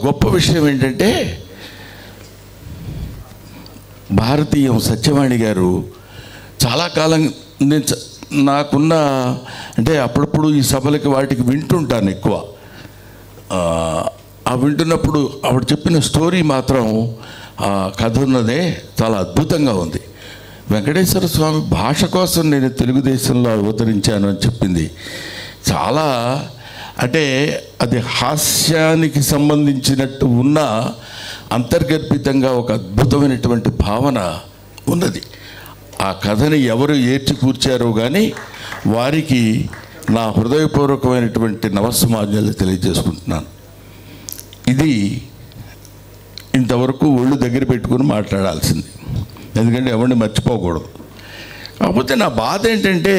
గొప్ప విషయం ఏంటంటే భారతీయం సత్యవాణి గారు చాలా కాలం నేను చ- నాకున్న అంటే అప్పుడప్పుడు ఈ సభలకి వాటికి వింటుంటాను ఎక్కువ ఆ, ఆ వింటున్నప్పుడు ఆవిడ చెప్పిన స్టోరీ మాత్రం ఆ కథ ఉన్నదే చాలా అద్భుతంగా ఉంది వెంకటేశ్వర స్వామి భాష కోసం నేను తెలుగుదేశంలో అవతరించాను అని చెప్పింది చాలా అంటే అది హాస్యానికి సంబంధించినట్టు ఉన్న అంతర్గర్భితంగా ఒక అద్భుతమైనటువంటి భావన ఉన్నది ఆ కథని ఎవరు ఏర్చి కూర్చారో కానీ వారికి నా హృదయపూర్వకమైనటువంటి నవసమాజాలు తెలియజేసుకుంటున్నాను ఇది ఇంతవరకు ఒళ్ళు దగ్గర పెట్టుకుని మాట్లాడాల్సింది ఎందుకంటే ఎవరిని మర్చిపోకూడదు కాకపోతే నా బాధ ఏంటంటే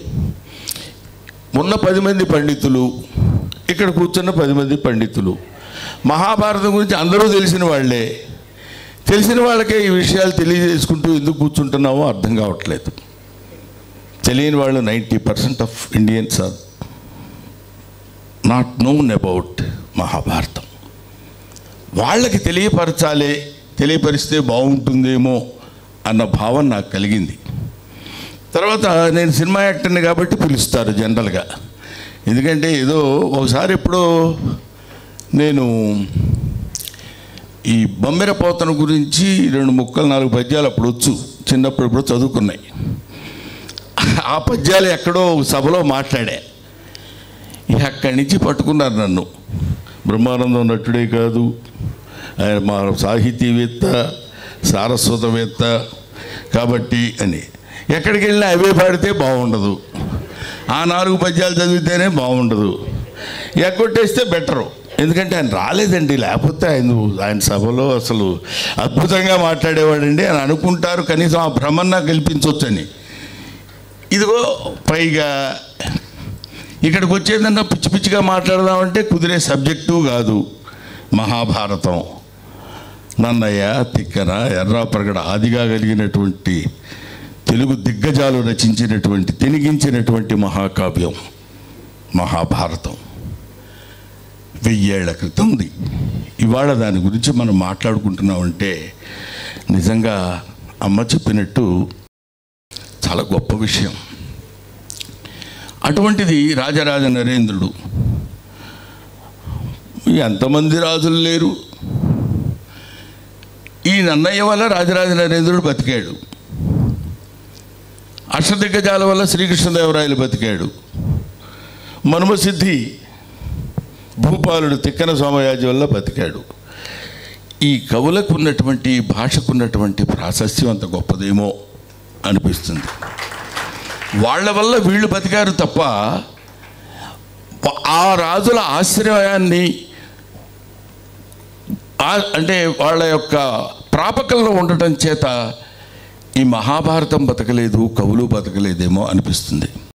ఉన్న పది మంది పండితులు ఇక్కడ కూర్చున్న పది మంది పండితులు మహాభారతం గురించి అందరూ తెలిసిన వాళ్ళే తెలిసిన వాళ్ళకే ఈ విషయాలు తెలియజేసుకుంటూ ఎందుకు కూర్చుంటున్నామో అర్థం కావట్లేదు తెలియని వాళ్ళు ninety percent of Indians are not known about Mahabharatam వాళ్ళకి తెలియపరచాలి తెలియపరిస్తే బాగుంటుందేమో అన్న భావన నాకు కలిగింది తర్వాత నేను సినిమా యాక్టర్ని కాబట్టి పిలుస్తారు జనరల్గా ఎందుకంటే ఏదో ఒకసారి ఎప్పుడో నేను ఈ బొమ్మెర పోతన గురించి రెండు ముక్కలు నాలుగు పద్యాలు అప్పుడు వచ్చు చిన్నప్పుడు ఇప్పుడు చదువుకున్నాయి ఆ పద్యాలు ఎక్కడో ఒక సభలో మాట్లాడా ఇక అక్కడి నుంచి పట్టుకున్నారు నన్ను బ్రహ్మానందం నటుడే కాదు ఆయన మా సాహితీవేత్త సారస్వతవేత్త కాబట్టి అని ఎక్కడికి వెళ్ళినా అవే పాడితే బాగుండదు ఆ నాలుగు పద్యాలు చదివితేనే బాగుండదు ఎగ్గొట్టేస్తే బెటరు ఎందుకంటే ఆయన రాలేదండి లేకపోతే ఆయన ఆయన సభలో అసలు అద్భుతంగా మాట్లాడేవాడండి అని అనుకుంటారు కనీసం ఆ భ్రమన్నా కల్పించవచ్చని ఇదిగో పైగా ఇక్కడికి వచ్చేదన్నా పిచ్చి పిచ్చిగా మాట్లాడదామంటే కుదిరే సబ్జెక్టు కాదు మహాభారతం నన్నయ్య తిక్కన ఎర్రాప్రగడ ఆదిగా కలిగినటువంటి తెలుగు దిగ్గజాలు రచించినటువంటి తెనిగించినటువంటి మహాకావ్యం మహాభారతం వెయ్యేళ్ల క్రితంది ఇవాళ దాని గురించి మనం మాట్లాడుకుంటున్నామంటే నిజంగా అమ్మ చెప్పినట్టు చాలా గొప్ప విషయం అటువంటిది రాజరాజ నరేంద్రుడు ఎంతమంది రాజులు లేరు ఈ నన్నయ్య వల్ల రాజరాజ నరేంద్రుడు బతికాడు అష్టదిగ్గజాల వల్ల శ్రీకృష్ణదేవరాయలు బతికాడు మనుమసిద్ధి భూపాలుడు తిక్కన సోమయాజి వల్ల బతికాడు ఈ కవులకు ఉన్నటువంటి ఈ భాషకు ఉన్నటువంటి ప్రాశస్యం అంత గొప్పదేమో అనిపిస్తుంది వాళ్ళ వల్ల వీళ్ళు బతికారు తప్ప ఆ రాజుల ఆశ్రయాన్ని ఆ- అంటే వాళ్ళ యొక్క ప్రాపకంలో ఉండటం చేత ఈ మహాభారతం బతకలేదు కవులు బతకలేదేమో అనిపిస్తుంది